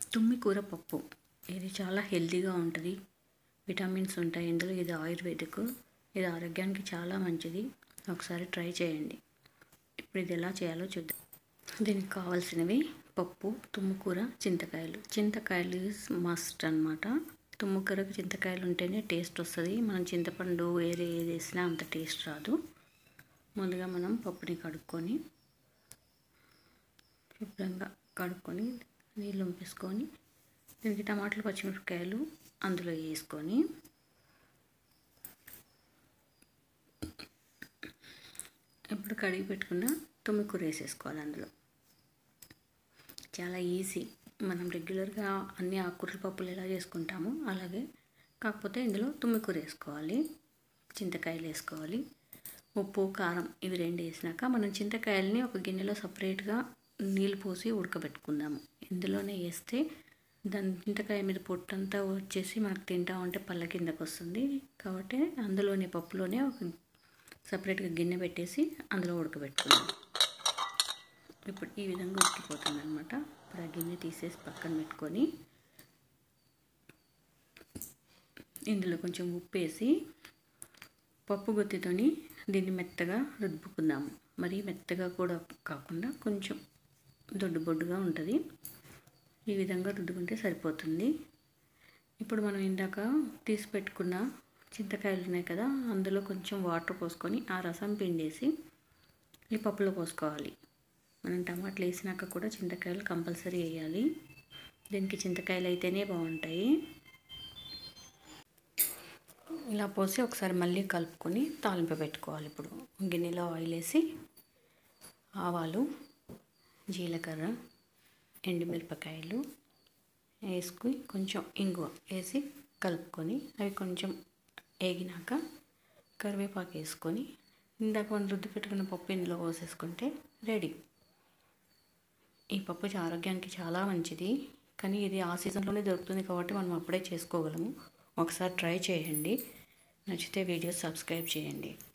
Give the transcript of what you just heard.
తుమ్మి కూర పప్పు ఇది చాలా హెల్తీగా ఉంటుంది విటమిన్స్ ఉంటాయి ఇందులో ఇది ఆయుర్వేదిక్ ఇది ఆరోగ్యానికి చాలా మంచిది ఒకసారి ట్రై చేయండి ఇప్పుడు ఇది ఎలా చేయాలో చూద్దాం దీనికి కావాల్సినవి పప్పు తుమ్ముకూర చింతకాయలు చింతకాయలు ఈజ్ మస్ట్ అనమాట తుమ్ముకూరకు చింతకాయలు ఉంటేనే టేస్ట్ వస్తుంది మనం చింతపండు వేరే ఏది వేసినా అంత టేస్ట్ రాదు ముందుగా మనం పప్పుని కడుక్కొని శుభ్రంగా కడుక్కొని నీళ్ళు వంపేసుకొని దీనికి టమాటాలు పచ్చిమిరపకాయలు అందులో వేసుకొని ఇప్పుడు కడిగి పెట్టుకున్న తుమ్మికూర వేసేసుకోవాలి అందులో చాలా ఈజీ మనం రెగ్యులర్గా అన్ని ఆకుకూరల పప్పులు ఎలా చేసుకుంటామో అలాగే కాకపోతే ఇందులో తుమ్మికూర వేసుకోవాలి చింతకాయలు వేసుకోవాలి ఉప్పు కారం ఇవి రెండు వేసినాక మనం చింతకాయలని ఒక గిన్నెలో సపరేట్గా నీళ్ళు పోసి ఉడకబెట్టుకుందాము ఇందులోనే వేస్తే దాని చింతకాయ మీద పొట్టంతా వచ్చేసి మనకు తింటా ఉంటే పళ్ళ కిందకు వస్తుంది కాబట్టి అందులోనే పప్పులోనే ఒక సపరేట్గా గిన్నె పెట్టేసి అందులో ఉడకబెట్టుకుందాం ఇప్పుడు ఈ విధంగా ఉడికిపోతుంది అనమాట ఇప్పుడు ఆ గిన్నె తీసేసి పక్కన పెట్టుకొని ఇందులో కొంచెం ఉప్పు వేసి పప్పు గుత్తితోని దీన్ని మెత్తగా రుద్దుకుందాము మరీ మెత్తగా కూడా కాకుండా కొంచెం దొడ్డు బొడ్డుగా ఉంటుంది ఈ విధంగా రుద్దుకుంటే సరిపోతుంది ఇప్పుడు మనం ఇందాక తీసి పెట్టుకున్న చింతకాయలు ఉన్నాయి కదా అందులో కొంచెం వాటర్ పోసుకొని ఆ రసం పిండేసి ఈ పప్పులో పోసుకోవాలి మనం టమాటాలు వేసినాక కూడా చింతకాయలు కంపల్సరీ వేయాలి దీనికి చింతకాయలు అయితేనే బాగుంటాయి ఇలా పోసి ఒకసారి మళ్ళీ కలుపుకొని తాలింపు పెట్టుకోవాలి ఇప్పుడు గిన్నెలో ఆయిల్ వేసి ఆవాలు జీలకర్ర ఎండుమిరపకాయలు వేసుకుని కొంచెం ఇంగువ వేసి కలుపుకొని అవి కొంచెం వేగినాక కరివేపాకు వేసుకొని ఇందాక మనం రుద్ది పెట్టుకున్న పప్పు ఇందులో పోసేసుకుంటే రెడీ ఈ పప్పు ఆరోగ్యానికి చాలా మంచిది కానీ ఇది ఆ సీజన్లోనే దొరుకుతుంది కాబట్టి మనం అప్పుడే చేసుకోగలము ఒకసారి ట్రై చేయండి నచ్చితే వీడియో సబ్స్క్రైబ్ చేయండి